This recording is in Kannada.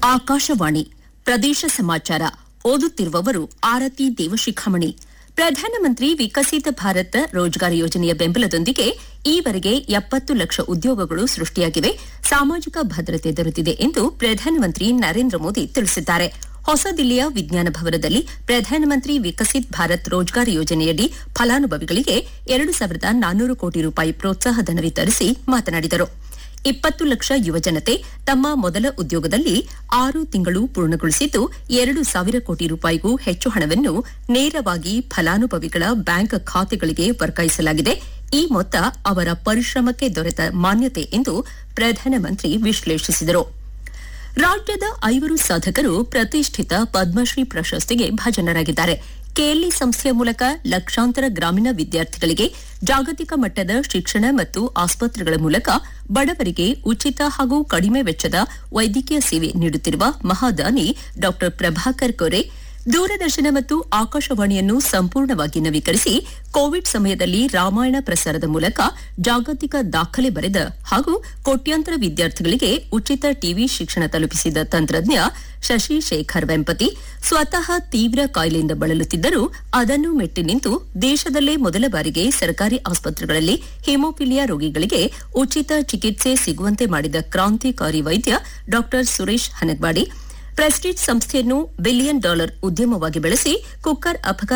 ಆಕಾಶವಾಣಿ ಪ್ರದೇಶ ಸಮಾಚಾರ ಓದುತ್ತಿರುವವರು ಆರತಿ ದೇವಶಿಖಾಮಣಿ ಪ್ರಧಾನಮಂತ್ರಿ ವಿಕಸಿತ ಭಾರತ ರೋಜ್ಗಾರ್ ಯೋಜನೆಯ ಬೆಂಬಲದೊಂದಿಗೆ ಈವರೆಗೆ ಎಪ್ಪತ್ತು ಲಕ್ಷ ಉದ್ಯೋಗಗಳು ಸೃಷ್ಟಿಯಾಗಿವೆ ಸಾಮಾಜಿಕ ಭದ್ರತೆ ದೊರೆತಿದೆ ಎಂದು ಪ್ರಧಾನಮಂತ್ರಿ ನರೇಂದ್ರ ಮೋದಿ ತಿಳಿಸಿದ್ದಾರೆ ಹೊಸ ದಿಲ್ಲಿಯ ವಿಜ್ಞಾನ ಭವನದಲ್ಲಿ ಪ್ರಧಾನಮಂತ್ರಿ ವಿಕಸಿತ್ ಭಾರತ್ ರೋಜ್ಗಾರ್ ಯೋಜನೆಯಡಿ ಫಲಾನುಭವಿಗಳಿಗೆ ಎರಡು ಸಾವಿರದ ನಾನ್ನೂರು ಕೋಟಿ ರೂಪಾಯಿ ಪ್ರೋತ್ಸಾಹ ಧನ ವಿತರಿಸಿ ಮಾತನಾಡಿದರು ಇಪ್ಪತ್ತು ಲಕ್ಷ ಯುವಜನತೆ ತಮ್ಮ ಮೊದಲ ಉದ್ಯೋಗದಲ್ಲಿ ಆರು ತಿಂಗಳು ಪೂರ್ಣಗೊಳಿಸಿದ್ದು ಎರಡು ಸಾವಿರ ಕೋಟಿ ರೂಪಾಯಿಗೂ ಹೆಚ್ಚು ಹಣವನ್ನು ನೇರವಾಗಿ ಫಲಾನುಭವಿಗಳ ಬ್ಯಾಂಕ್ ಖಾತೆಗಳಿಗೆ ವರ್ಗಾಯಿಸಲಾಗಿದೆ ಈ ಮೊತ್ತ ಅವರ ಪರಿಶ್ರಮಕ್ಕೆ ದೊರೆತ ಮಾನ್ಯತೆ ಎಂದು ಪ್ರಧಾನಮಂತ್ರಿ ವಿಶ್ಲೇಷಿಸಿದರು ರಾಜ್ಯದ ಐವರು ಸಾಧಕರು ಪ್ರತಿಷ್ಠಿತ ಪದ್ಮಶ್ರೀ ಪ್ರಶಸ್ತಿಗೆ ಭಾಜನರಾಗಿದ್ದಾರೆ ಕೆಎಲ್ಇ ಸಂಸ್ಥೆಯ ಮೂಲಕ ಲಕ್ಷಾಂತರ ಗ್ರಾಮೀಣ ವಿದ್ಯಾರ್ಥಿಗಳಿಗೆ ಜಾಗತಿಕ ಮಟ್ಟದ ಶಿಕ್ಷಣ ಮತ್ತು ಆಸ್ಪತ್ರೆಗಳ ಮೂಲಕ ಬಡವರಿಗೆ ಉಚಿತ ಹಾಗೂ ಕಡಿಮೆ ವೆಚ್ಚದ ವೈದ್ಯಕೀಯ ಸೇವೆ ನೀಡುತ್ತಿರುವ ಮಹಾದಾನಿ ಡಾ ಪ್ರಭಾಕರ್ ಕೊರೆ ದೂರದರ್ಶನ ಮತ್ತು ಆಕಾಶವಾಣಿಯನ್ನು ಸಂಪೂರ್ಣವಾಗಿ ನವೀಕರಿಸಿ ಕೋವಿಡ್ ಸಮಯದಲ್ಲಿ ರಾಮಾಯಣ ಪ್ರಸಾರದ ಮೂಲಕ ಜಾಗತಿಕ ದಾಖಲೆ ಬರೆದ ಹಾಗೂ ಕೋಟ್ಯಾಂತರ ವಿದ್ಯಾರ್ಥಿಗಳಿಗೆ ಉಚಿತ ಟಿವಿ ಶಿಕ್ಷಣ ತಲುಪಿಸಿದ ತಂತ್ರಜ್ಞ ಶಶಿ ಶೇಖರ್ ವೆಂಪತಿ ಸ್ವತಃ ತೀವ್ರ ಕಾಯಿಲೆಯಿಂದ ಬಳಲುತ್ತಿದ್ದರೂ ಅದನ್ನು ಮೆಟ್ಟಿ ನಿಂತು ದೇಶದಲ್ಲೇ ಮೊದಲ ಬಾರಿಗೆ ಸರ್ಕಾರಿ ಆಸ್ಪತ್ರೆಗಳಲ್ಲಿ ಹಿಮೋಫಿಲಿಯಾ ರೋಗಿಗಳಿಗೆ ಉಚಿತ ಚಿಕಿತ್ಸೆ ಸಿಗುವಂತೆ ಮಾಡಿದ ಕ್ರಾಂತಿಕಾರಿ ವೈದ್ಯ ಡಾ ಸುರೇಶ್ ಹನಗ್ವಾಡಿ ಪ್ರೆಸ್ಟೀಜ್ ಸಂಸ್ಥೆಯನ್ನು ಬಿಲಿಯನ್ ಡಾಲರ್ ಉದ್ಯಮವಾಗಿ ಬೆಳೆಸಿ ಕುಕ್ಕರ್ ಅಪಘಾತ